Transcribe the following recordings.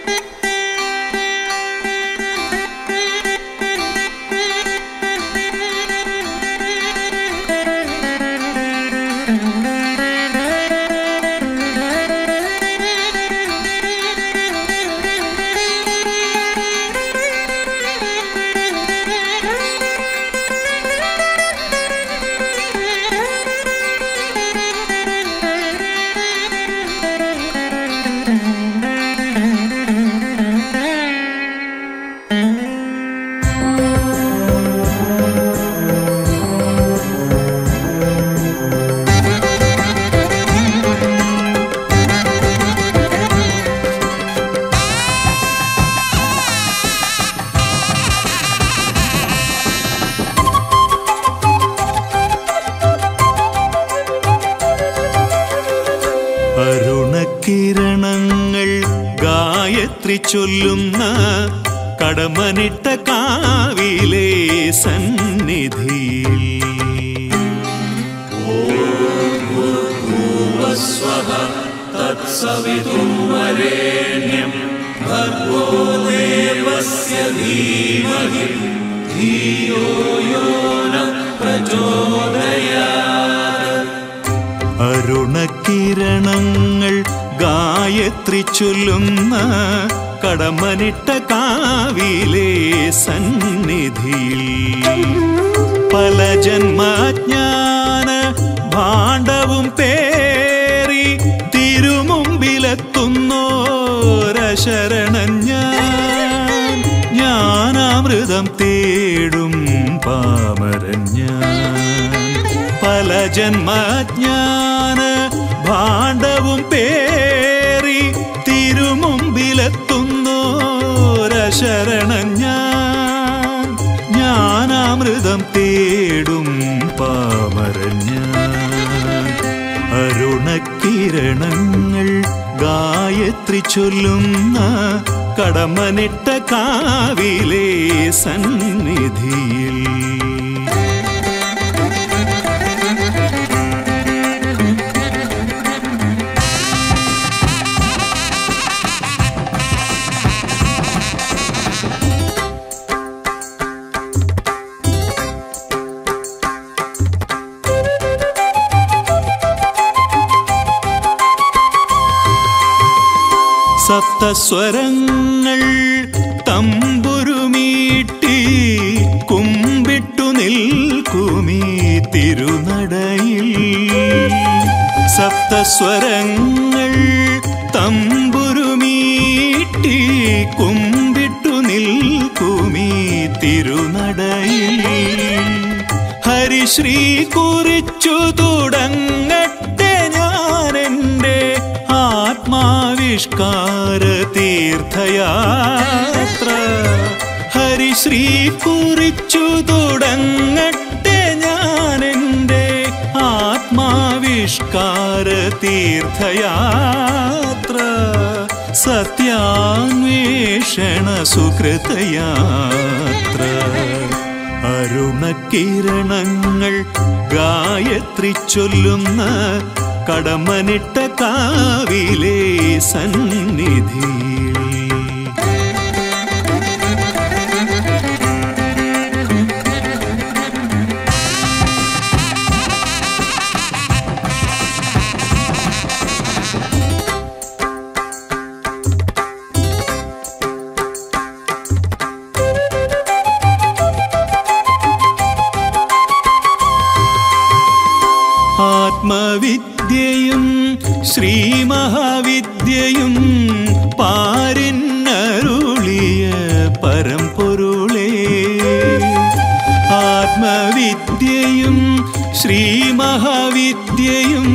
അരുണകിരണങ്ങൾ ഗായത്രി ചൊല്ലുന്ന കടമനിട്ട കാവിലെ സന്നിധിയിൽ അരുണകിരണങ്ങൾ ഗായത്രി ചൊല്ലുന്ന കടമനിട്ട കാവിലെ സന്നിധിയിൽ പല ജന്മജ്ഞാന ഭാണ്ഡവും പേറി തിരുമുമ്പിലെത്തുന്നോരശരണൻ ഞാൻ ജ്ഞാനാമൃതം തേടും പാമരൻ ഞാൻ പല ജന്മജ്ഞാന ഭാണ്ഡവും പേറി തിരുമുമ്പിലെത്തുന്നോരശരണൻ ഞാൻ ജ്ഞാനാമൃതം തേടും പാമരൻ ഞാൻ അരുണക്കിരണങ്ങൾ ഗായത്രി ചൊല്ലുന്ന കടമനിട്ട കാവിലെ സന്നിധിയിൽ സപ്തസ്വരങ്ങൾ തമ്പുരുമീട്ടി കുമ്പിട്ടു നിൽക്കുമീ തിരുനടയിൽ സപ്തസ്വരങ്ങൾ തമ്പുരുമീട്ടി കുമ്പിട്ടു നിൽക്കുമീ തിരുനടയിൽ ഹരിശ്രീ കുറിച്ചു തുടങ്ങട്ടെ ഞാനെൻ്റെ ആത്മാവിഷ്കാര തീർത്ഥയാത്ര ഹരിശ്രീ കുറിച്ചു തുടങ്ങട്ടെ ഞാനെൻ്റെ ആത്മാവിഷ്കാര തീർത്ഥയാത്ര സത്യാന്വേഷണ സുഹൃതയാത്ര അരുണകിരണങ്ങൾ ഗായത്രി ചൊല്ലുന്ന കടമനിട്ട കാവിലെ സന്നിധിയിൽ ആത്മവിദ്യയും ശ്രീമഹാവിദ്യയും പാരിന്നരുളിയ പരമ്പൊരുളേ ആത്മവിദ്യയും ശ്രീമഹാവിദ്യയും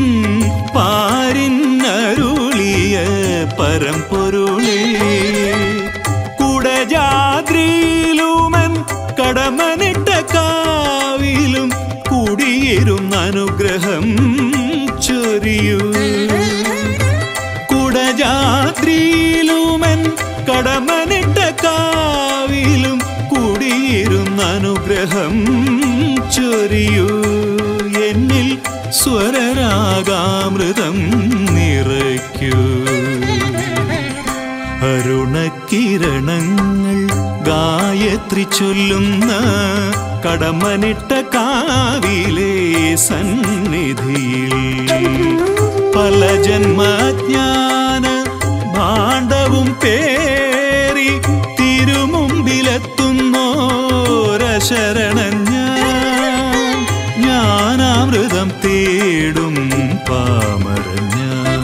പാരിന്നരുളിയ പരമ്പൊരുളേ കുടജാദ്രിയിലുമൻ കടമനിട്ട കാവിലും കുടിയിരുന്ന അനുഗ്രഹം ചൊരിയൂ കുടജാദ്രിയിലുമൻ കടമനിട്ട കാവിലും കുടിയിരുന്ന അനുഗ്രഹം ചൊരിയൂ എന്നിൽ സ്വരരാഗാമൃതം നിറയ്ക്കൂ അരുണക്കിരണങ്ങൾ ഗായത്രി ചൊല്ലുന്ന കടമനിട്ട കാവിലെ സന്നിധിയിൽ പല ജന്മജ്ഞാന ഭാണ്ഡവും പേറി തിരുമുമ്പിലെത്തുന്നോരശരണൻ ഞാൻ ജ്ഞാനാമൃതം തേടും പാമരഞ്ഞ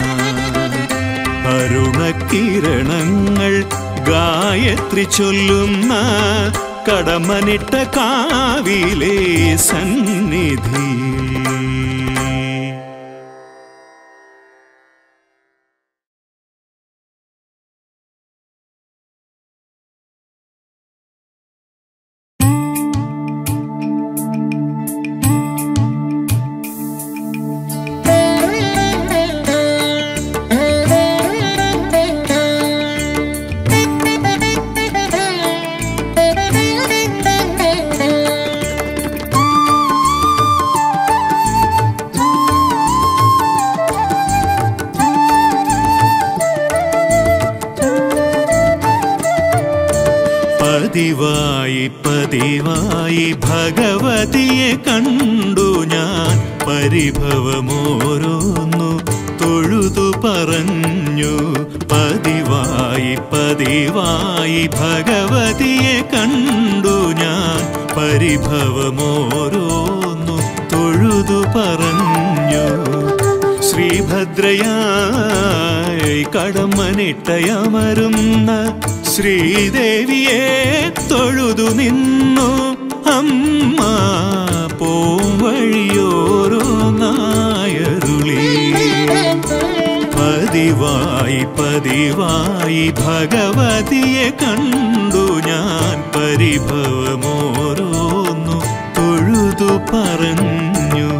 അരുണക്കിരണങ്ങൾ ഗായത്രി ചൊല്ലുന്ന കടമനിട്ട കാവിലെ സന്നിധി പതിവായി പതിവായി ഭഗവതിയെ കണ്ടു ഞാൻ പരിഭവമോരോന്നു തൊഴുതു പറഞ്ഞു പതിവായി പതിവായി ഭഗവതിയെ കണ്ടു ഞാൻ പരിഭവമോരോന്നു തൊഴുതു പറഞ്ഞു ശ്രീഭദ്രയായി കടമനിട്ടയമരുന്ന ശ്രീദേവിയെ തൊഴുതു നിന്നു അമ്മ പോവഴിയോരോ നായരുളി പതിവായി പതിവായി ഭഗവതിയെ കണ്ടു ഞാൻ പരിഭവമോരോന്നു തൊഴുതു പറഞ്ഞു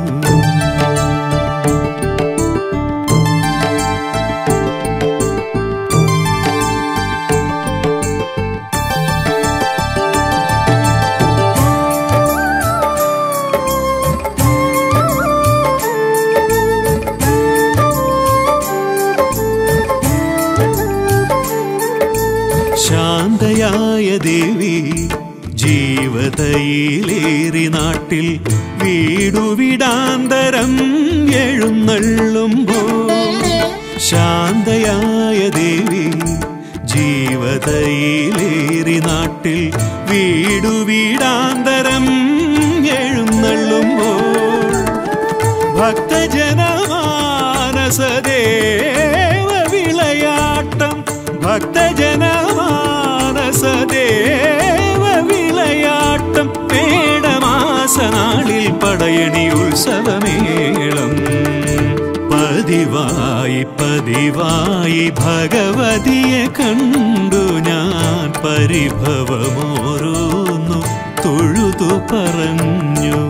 ശാന്തയായ ദേവി ജീവതയിലേറി നാട്ടിൽ വീടുവിടാന്തരം എഴുന്നള്ളുമ്പോ ശാന്തയായ ദേവി ജീവതയിലേറി നാട്ടിൽ വീടുവിടാന്തരം എഴുന്നള്ളുമ്പോ ഭക്തജനമാനസദേവ വിളയാട്ടം ഭക്തജനമാനസദേവ വിളയാട്ടം മേടമാസനാളിൽ പടയണി ഉത്സവമേളം പതിവായി പതിവായി ഭഗവതിയെ കണ്ടു ഞാൻ പരിഭവമോരോന്നു തൊഴുതു പറഞ്ഞു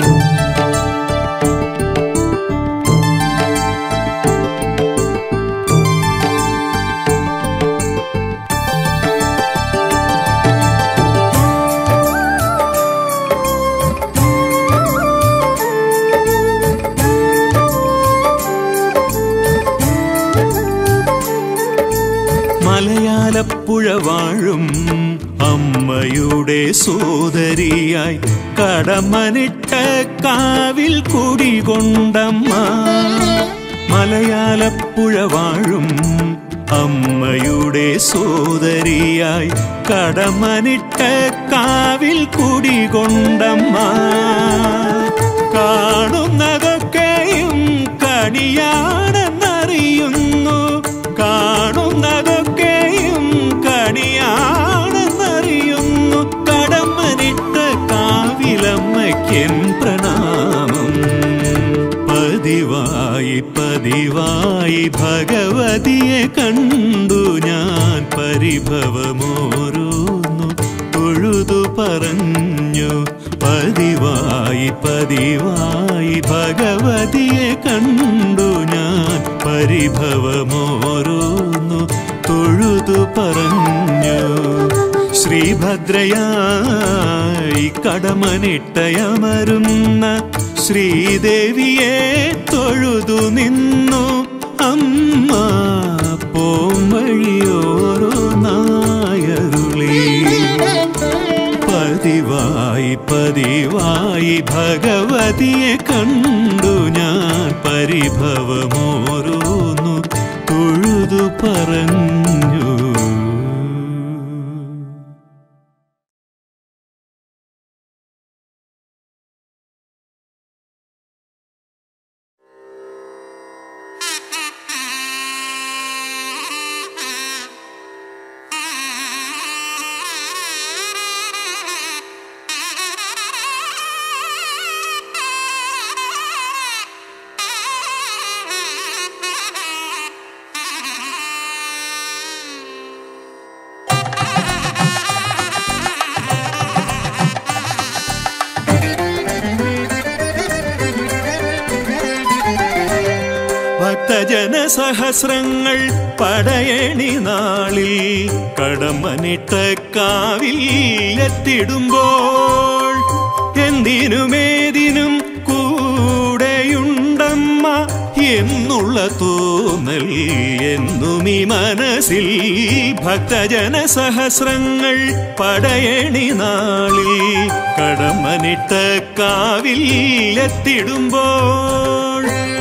മലയാളപ്പുഴ വാഴും അമ്മയുടെ സോദരിയായി കടമനിട്ട കാവിൽ കുടികൊണ്ടമ്മ മലയാളപ്പുഴ വാഴും അമ്മയുടെ സോദരിയായി കടമനിട്ട കാവിൽ കുടികൊണ്ടമ്മ കാണുന്നതൊക്കെയും കണിയാണെന്നറിയുന്നു കാണുന്നതൊക്കെയും കണിയാണെന്നറിയുന്നു കടമ്മനിട്ട കാവിലമ്മയ്ക്കൻ പ്രണാമം പതിവായി പതിവായി ഭഗവതിയെ കണ്ടു ഞാൻ പരിഭവമോരോന്നു തൊഴുതു പറഞ്ഞു പതിവായി പതിവായി ഭഗവതിയെ കണ്ടു ഞാൻ പരിഭവമോരോന്നു തൊഴുതു പറഞ്ഞു ശ്രീഭദ്രയായി കടമനിട്ടയമരുന്ന ശ്രീദേവിയെ തൊഴുതു നിന്നു അമ്മ പോം വഴിയോരോ ഭഗവതിയെ കണ്ടു ഞാൻ പരിഭവമോരോന്നു തൊഴുതു പറഞ്ഞു ഭക്തജന സഹസ്രങ്ങൾ പടയണി നാളിൽ കടമനിട്ട കാവിൽ എത്തിടുമ്പോൾ എന്തിനുമേതിനും കൂടെയുണ്ടമ്മ എന്നുള്ള തോന്നൽ എന്നും ഈ മനസ്സിൽ ഭക്തജന സഹസ്രങ്ങൾ പടയണി നാളിൽ കടമനിട്ട കാവിൽ എത്തിടുമ്പോൾ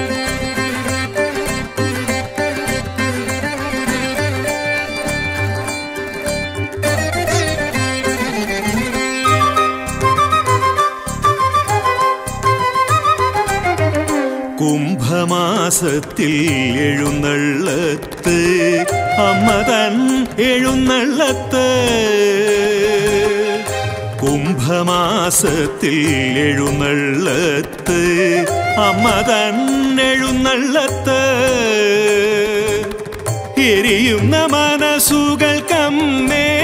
കുംഭമാസത്തിൽ എഴുന്നള്ളത്ത് അമ്മ തൻ എഴുന്നള്ളത്ത് കുംഭമാസത്തിൽ എഴുന്നള്ളത്ത് അമ്മ തൻ എഴുന്നള്ളത്ത് എരിയുന്ന മനസ്സുകൾക്കമ്മേ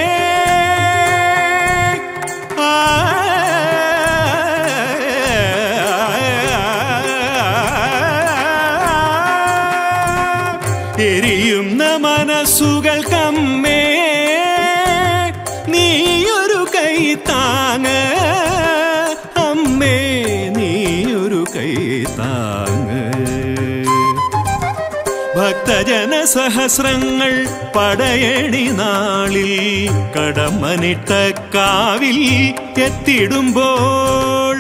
എരിയുന്ന മനസ്സുകൾക്കമ്മേ നീയൊരു കൈ താങ്ങ് അമ്മേ നീയൊരു കൈ താങ്ങ് ഭക്തജന സഹസ്രങ്ങൾ പടയണി നാളിൽ കടമനിട്ട കാവിൽ എത്തിടുമ്പോൾ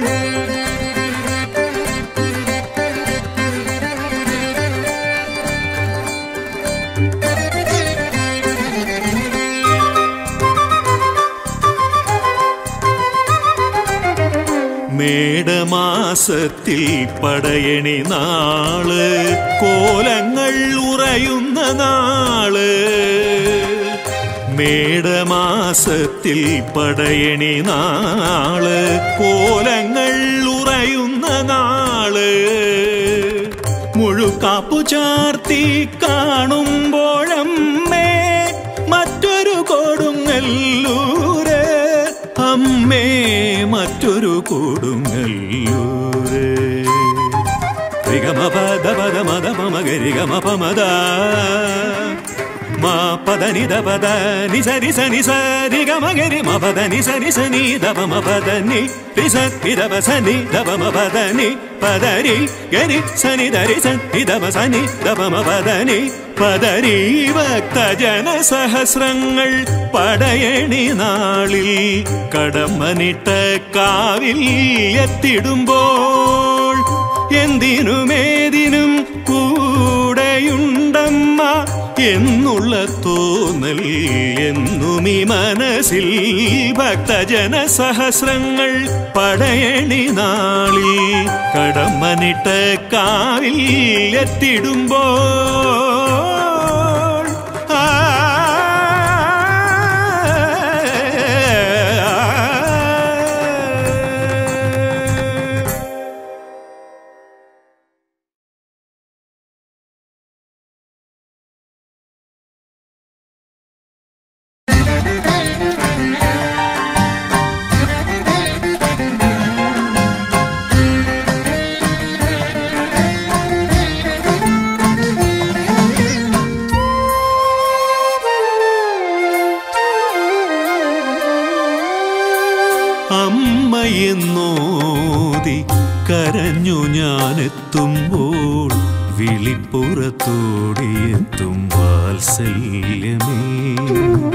മേടമാസത്തിൽ പടയണി നാള് കോലങ്ങൾ ഉറയുന്ന നാള് മേടമാസത്തിൽ പടയണി നാള് കോലങ്ങൾ ഉറയുന്ന നാള് മുഴുക്കാപ്പു ചാർത്തി കാണുമ്പോഴമ്മേ മറ്റൊരു കൊടുങ്ങല്ലൂര് അമ്മേ മറ്റൊരു കൊടുങ്ങല്ലൂര് രിഗമപദ പദ മദ മമ ഗരിഗമപമദ మా పద ని ద పద ని స ని స ని స రి గ మ గ రి మ పద ని స ని స ని ద ప మ పద ని రి స ని ద ప స ని ద ప మ పద ని పద రి గ రి స ని ద రి స ని ద ప స ని ద ప మ పద നി പദരീ ഭക്തജന സഹസ്രങ്ങൾ പടയണി നാളിൽ കടമ്മനിട്ട കാവിൽ എത്തിടുമ്പോൾ എന്തിനുമേതിനും കൂടെയുണ്ടമ്മ എന്നുള്ള തോന്നൽ എന്നും ഈ മനസ്സിൽ ഭക്തജന സഹസ്രങ്ങൾ പടയണി നാളിൽ കടമ്മനിട്ട കാവിൽ എത്തിടുമ്പോൾ ആ അമ്മയെന്നോതി കരഞ്ഞു ഞാനെത്തുമ്പോൾ വിളിപ്പുറത്തോടിയെത്തും വാത്സല്യമേ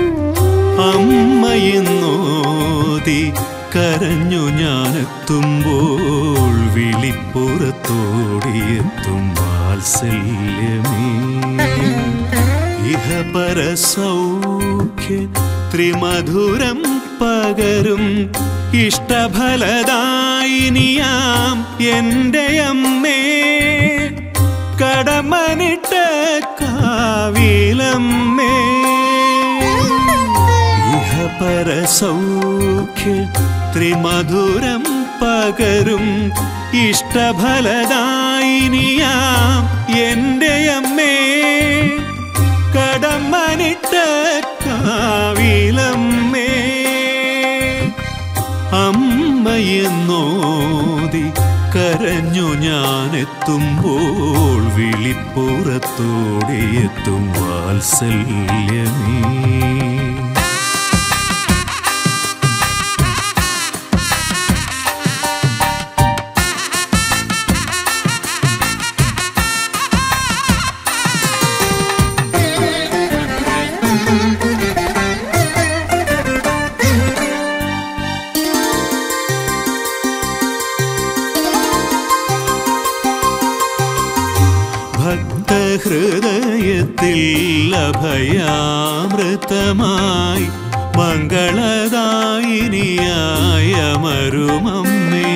അമ്മയെന്നോതി കരഞ്ഞു ഞാനെത്തുമ്പോൾ വിളിപ്പുറത്തോടിയെത്തും വാത്സല്യമേ ഇഹപര സൗഖ്യ ത്രിമധുരം പകരും ഇഷ്ടഫലദായിനിയാം എൻ്റെ അമ്മേ കടമനിട്ട കാവിലമ്മേ ഇഹപര സൗഖ്യ ത്രിമധുരം പകരും ഇഷ്ടഫലദായിനിയാം എൻ്റെ അമ്മേ കടമനിട്ട കാവിലമ്മേ അമ്മയെന്നോതി കരഞ്ഞു ഞാനെത്തുമ്പോൾ വിളിപ്പുറത്തോടെ എത്തും വാത്സല്യമേ ഭക്തഹൃദയത്തിൽ അഭയാമൃതമായി മംഗളദായിനിയായ മരുമമ്മേ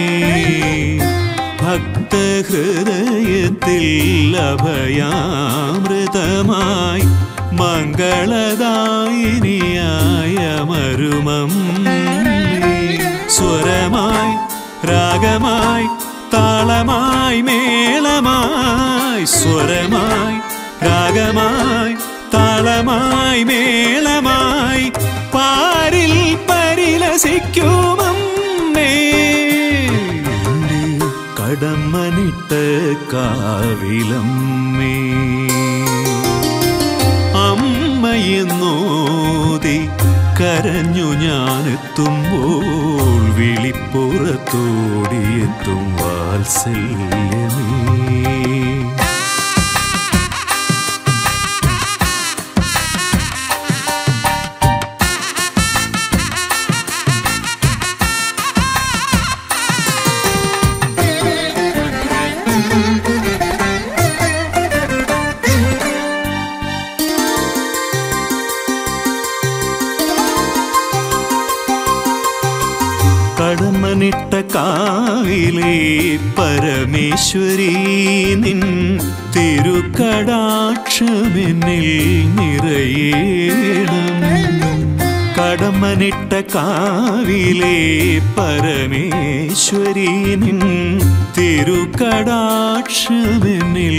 ഭക്തഹൃദയത്തിൽ അഭയാമൃതമായി മംഗളദായിനിയായ മരുമമ്മേ സ്വരമായി രാഗമായി താളമായി മേളമായി സ്വരമായി രാഗമായി താളമായി മേളമായി പാരിൽ പരിലസിക്കുമമ്മേ എൻ്റെ കടമ്മനിട്ട കാവിലമ്മേ അമ്മയെന്നോതി കരഞ്ഞു ഞാനെത്തുമ്പോൾ വിളിപ്പുറത്തോടിയെത്തും വാത്സല്യമേ കടമനിട്ട കാവിലെ പരമേശ്വരി നിൻ തിരുക്കടാക്ഷമെന്നിൽ നിറയേണം കടമനിട്ട കാവിലെ പരമേശ്വരി നിൻ തിരുക്കടാക്ഷമെന്നിൽ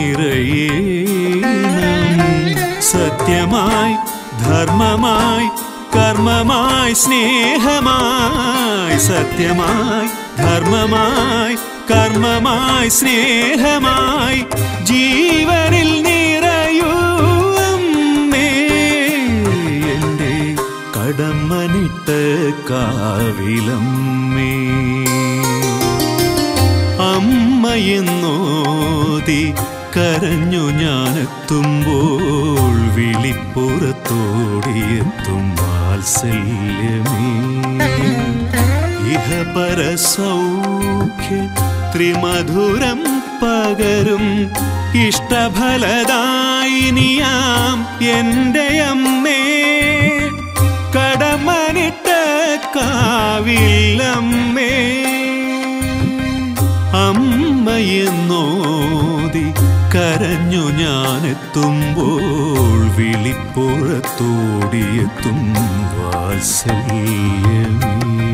നിറയേണം സത്യമായി ധർമ്മമായി കർമ്മമായി സ്നേഹമായി സത്യമായി ധർമ്മമായി കർമ്മമായി സ്നേഹമായി ജീവനിൽ നിറയൂ അമ്മേ എൻ്റെ കടമ്മനിട്ട കാവിലമ്മേ അമ്മയെന്നോതി കരഞ്ഞു ഞാനെത്തുമ്പോൾ വിളിപ്പുറത്തോടിയെത്തും വാത്സല്യമേ ഇഹപര സൗഖ്യ ത്രിമധുരം പകരും ഇഷ്ടഫലദായിനിയാം എൻ്റെ അമ്മേ കടമനിട്ട കാവിലമ്മേ അമ്മയെന്നോതി കരഞ്ഞു ഞാനെത്തുമ്പോൾ വിളിപ്പുറത്തോടിയെത്തും വാത്സല്യമേ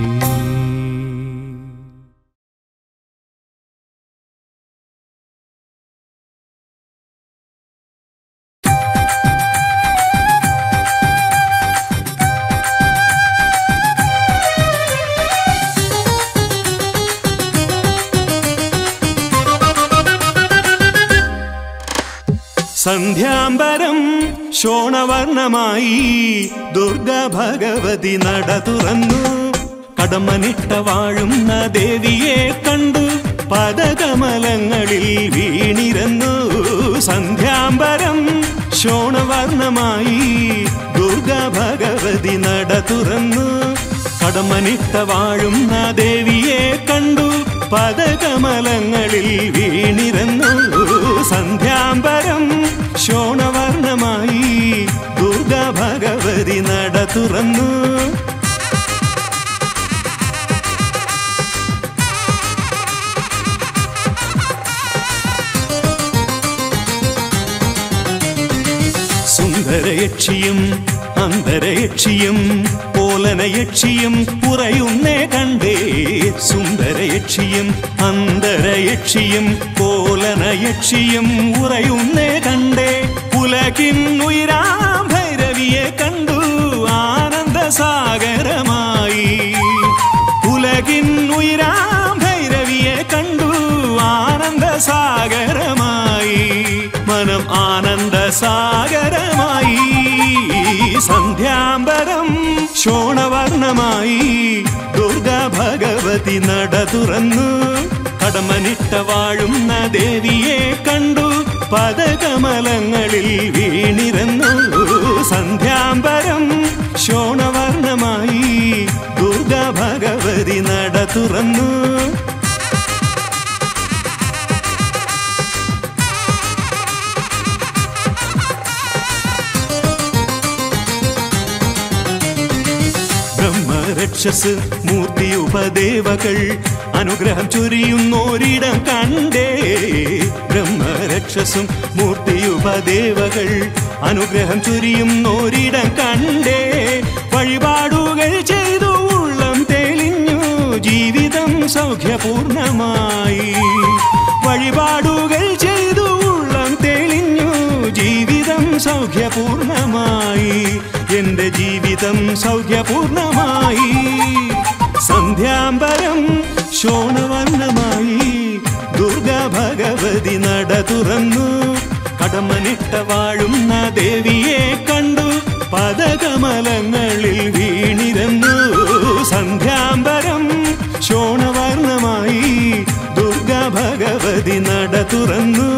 സന്ധ്യാംബരം ശോണവർണമായി ദുർഗ ഭഗവതി നട തുറന്നു കടമനിട്ട വാഴുന്ന ദേവിയെ കണ്ടു പദകമലങ്ങളിൽ വീണിരുന്നു സന്ധ്യാംബരം ശോണവർണമായി ദുർഗ ഭഗവതി നട തുറന്നു കടമനിട്ട വാഴുന്ന ദേവിയെ കണ്ടു പദകമലങ്ങളിൽ വീണിരുന്നു സന്ധ്യാംബരം ശോണവർണ്ണമായി ദുർഗ ഭഗവതി നട തുറന്നു സുന്ദരയക്ഷിയും അന്തരയക്ഷിയും പോലനയക്ഷിയും ഉറയുന്നേ കണ്ടേ സുന്ദരയക്ഷിയും അന്തരയക്ഷിയും പോലനയക്ഷിയും ഉറയുന്നേ കണ്ടേ ഉലകിൻ ഉയരാം ഭൈരവിയെ കണ്ടു ആനന്ദസാഗരമായി ഉലകിൻ ഉയരാം ഭൈരവിയെ കണ്ടു ആനന്ദസാഗരമായി മനം ആനന്ദസാഗരമായി സന്ധ്യാംബരം ശോണവർണ്ണമായി ദുർഗ ഭഗവതി നട തുറന്നു കടമനിട്ട വാഴുന്ന ദേവിയെ കണ്ടു പദകമലങ്ങളിൽ വീണിരുന്നു സന്ധ്യാംബരം ശോണവർണ്ണമായി ദുർഗ ഭഗവതി നട തുറന്നു ബ്രഹ്മരക്ഷസ് മൂർത്തി ഉപദേവകൾ അനുഗ്രഹം ചൊരിയുന്നോരിടം കണ്ടേ ബ്രഹ്മരക്ഷസും മൂർത്തി ഉപദേവകൾ അനുഗ്രഹം ചൊരിയുന്നോരിടം കണ്ടേ വഴിപാടുകൾ ചെയ്തു ഉള്ളം തെളിഞ്ഞു ജീവിതം സൗഖ്യപൂർണമായി വഴിപാടുകൾ ചെയ്തു ഉള്ളം തെളിഞ്ഞു ജീവിതം സൗഖ്യപൂർണമായി എന്റെ ജീവിതം സൗഖ്യപൂർണമായി സന്ധ്യാംബരം ശോണവർണ്ണമായി ദുർഗ ഭഗവതി നട തുറന്നു കടമനിട്ട വാഴുന്ന ദേവിയെ കണ്ടു പദകമലങ്ങളിൽ വീണിരുന്നു സന്ധ്യാംബരം ശോണവർണ്ണമായി ദുർഗ ഭഗവതി നട തുറന്നു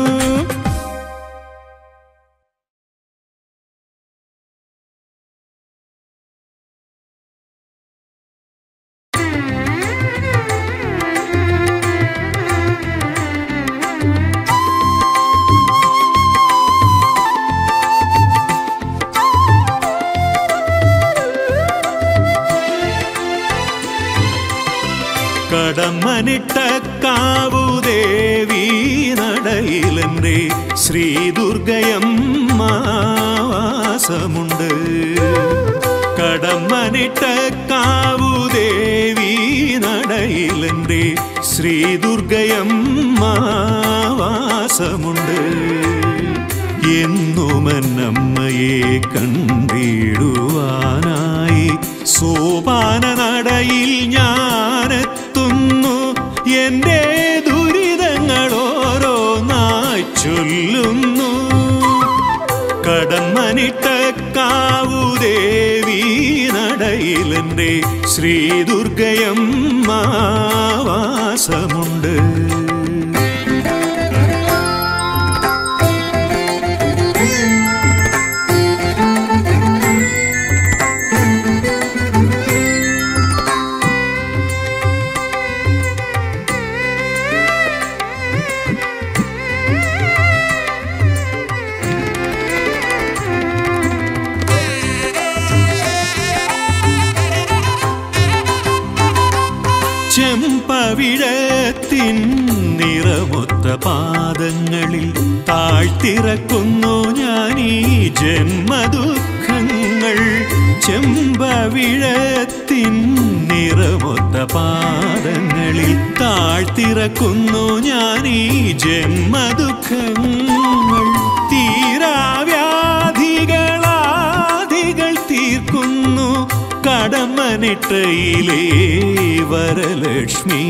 കടമ്മനിട്ട കാവുദേവി നടയിലെന്റെ ശ്രീ ദുർഗയമ്മ വാസമുണ്ട് കടമ്മനിട്ട കാവുദേവി നടയിലെന്റെ ശ്രീ ദുർഗയമ്മ വാസമുണ്ട് എന്നുമെന്നമ്മയെ കണ്ടിടുവാനായി സോപാന നടയിൽ ഞാനെത്തുന്നു എൻ്റെ ദുരിതങ്ങൾ ഓരോന്നായി ചൊല്ലുന്നു കടമ്മനിട്ട കാവുദേവി നടയിലെൻ്റെ ശ്രീ ദുർഗയമ്മ വാസമുണ്ട് ചെമ്പവിഴത്തിൻ നിറമൊത്ത പാദങ്ങളിൽ താഴ്ത്തിറക്കുന്നു ഞാൻ ഈ ജന്മദുഃഖങ്ങൾ ചെമ്പവിഴത്തിൻ നിറമൊത്ത പാദങ്ങളിൽ താഴ്ത്തിറക്കുന്നു ഞാൻ ഈ ജന്മദുഃഖങ്ങൾ തീരാവ്യാധികളാധികൾ തീർക്കുന്നു കടമനിട്ടയിലേ വരലക്ഷ്മി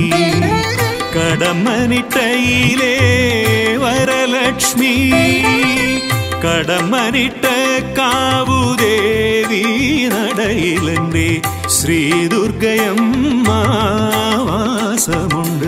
കടമനിട്ടയിലേ വരലക്ഷ്മി കടമനിട്ട കാവുദേവി നടയിലെന്റെ ശ്രീ ദുർഗയമ്മ വാസമുണ്ട്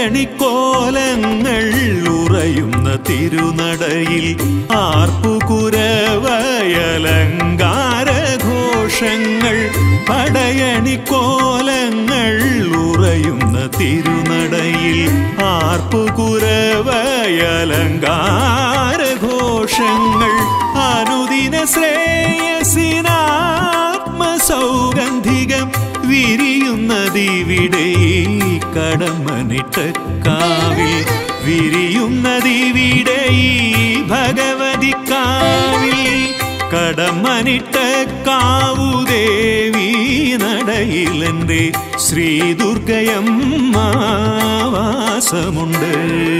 പടയണിക്കോലങ്ങൾ ഉറയുന്ന തിരുനടയിൽ ആർപ്പുകുരവയലങ്കാരഘോഷങ്ങൾ പടയണിക്കോലങ്ങൾ ഉറയുന്ന തിരുനടയിൽ ആർപ്പുകുരവയലങ്കാരഘോഷങ്ങൾ അനുദിന ശ്രേയസിനാത്മസൗഗന്ധികം വിരിയുന്നതിവിടെ ഈ കടമനിട്ട കാവിൽ വിരിയുന്നതിവിടെ ഈ ഭഗവതി കാവിൽ കടമനിട്ട കാവുദേവി നടയിലെൻ്റെ ശ്രീ ദുർഗയമ്മ വാസമുണ്ട്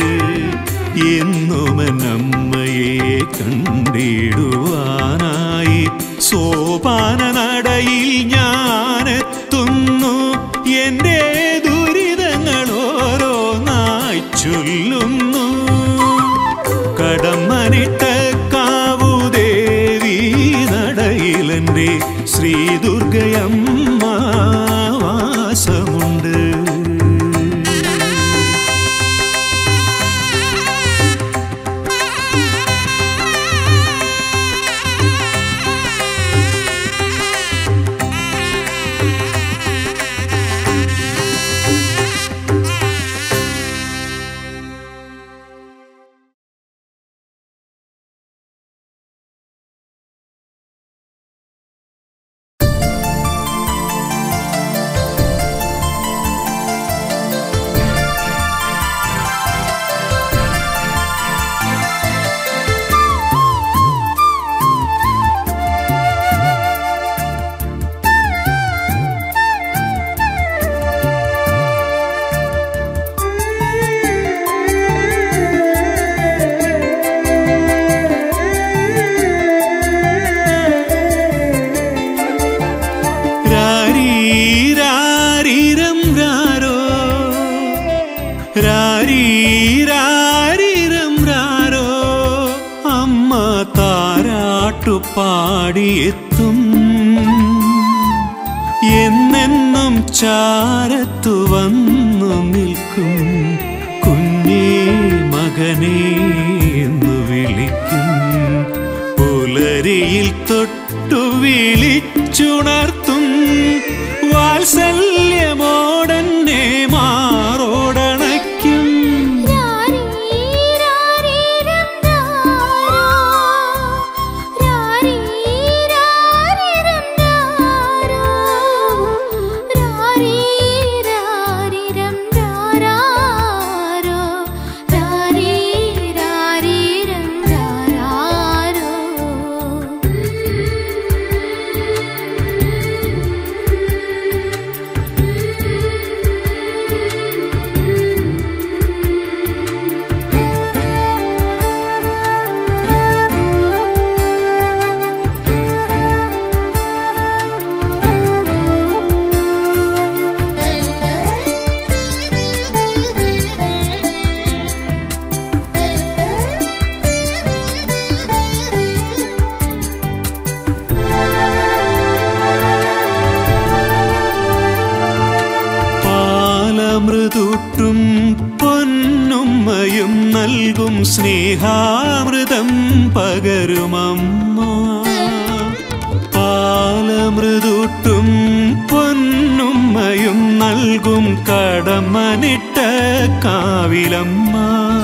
എന്നുമെന്നമ്മയെ കണ്ടിടുവാനായി സോപാന നടയിൽ ഞാനെത്തുന്നു എൻ്റെ ദുരിതങ്ങൾ ഓരോന്നായി ചൊല്ലുന്നു കടമ്മനിട്ട കാവുദേവി നടയിലെൻ്റെ ശ്രീ ദുർഗയമ്മ വാസമുണ്ട് രാരീരാരിരം രാരോ രാരീരാരിരം രാരോ അമ്മ താരാട്ടു പാടിയെത്തും എന്നെന്നും ചാരത്തു വന്നു നിൽക്കും കുഞ്ഞേ മകനേ എന്നു വിളിക്കും പുലരിയിൽ തൊട്ടു വിളിച്ചുണർത്തും വാത്സല്യമോടന്നെ മാറോടണയ്ക്കും പാലമൃതുട്ടും പൊന്നുമ്മയും നൽകും സ്നേഹാമൃതം പകരുമമ്മ പാലമൃതുട്ടും പൊന്നുമ്മയും നൽകും കടമനിട്ട കാവിലമ്മ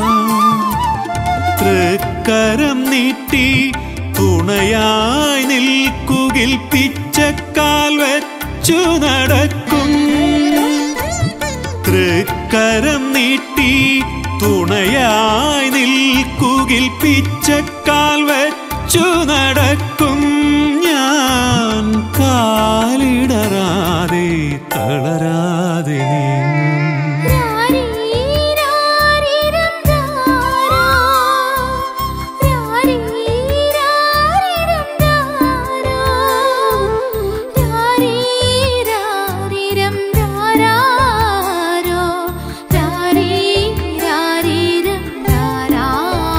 തൃക്കരം നീട്ടി തുണയായി നിൽക്കുകിൽ പിച്ചക്കാൽ വെച്ചു നടക്കും തൃക്കരം നീട്ടി തുണയായി നിൽക്കുകിൽ പിച്ചക്കാൽ വെച്ചു നടക്കും ഞാൻ കാലിടറാതെ തളരാതെ നീങ്ങും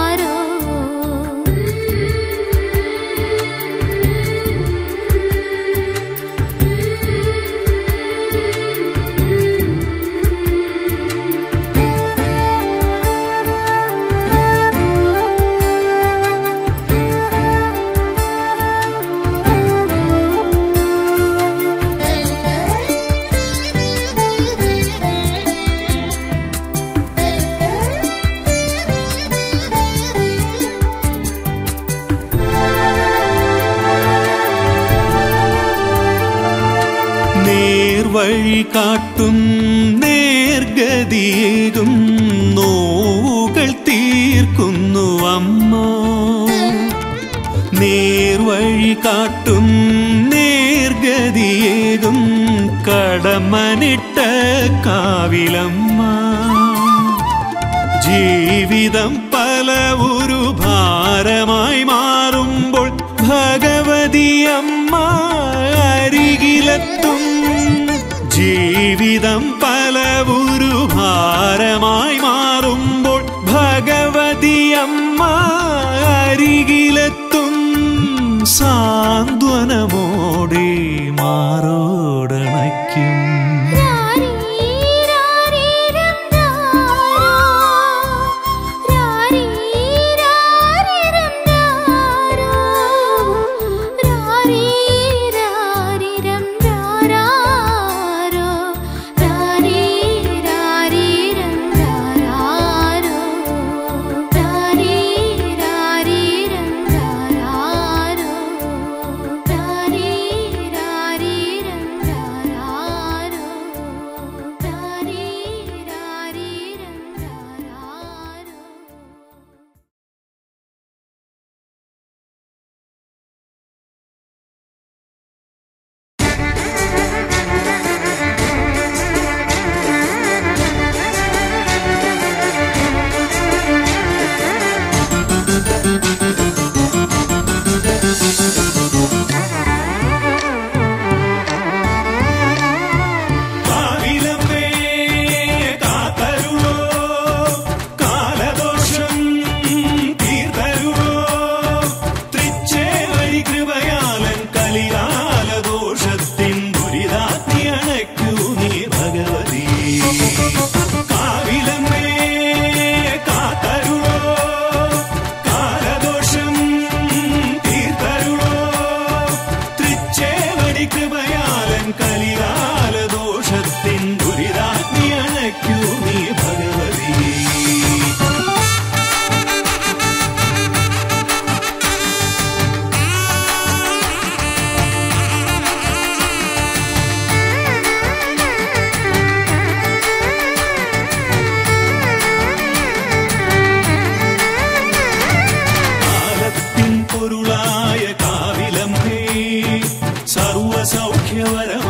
രാരീരം നേർവഴി കാട്ടും നേർഗതിയേകും നോവുകൾ തീർക്കുന്നു അമ്മ നേർവഴി കാട്ടും നേർഗതിയേകും കടമനിട്ട കാവിലമ്മ ജീവിതം പല ഒരു ഭാരമായി മാറുമ്പോൾ ഭഗവതി അമ്മ അരികിലെത്തും ജീവിതം പല ഒരു ഭാരമായി മാറുമ്പോൾ ഭഗവതി അമ്മ അരികിലെത്തും സാന്ത്വനമോടെ മാറോടണയ്ക്കും കാവിലമ്മേ കാത്തരുളോ കാലദോഷം തീർത്തരുളോ തൃച്ചേവരി കൃപയാലൻ കലികാലദോഷത്തിൻ ദുരിതാഗ്നി അണയ്ക്കൂ നീ ഭഗവതി കാവിലമ്മേ കാത്തരുളോ കാലദോഷം തീർത്തരുളോ തൃച്ചേവടി കൃപയാലൻ കലികാലദോഷത്തിൻ ദുരിതാഗ്നി അണയ്ക്കൂ നീ ഭഗവതി കാലത്തിൻ പൊരുളായ കാവിലമ്മേ സർവസൗഖ്യവരം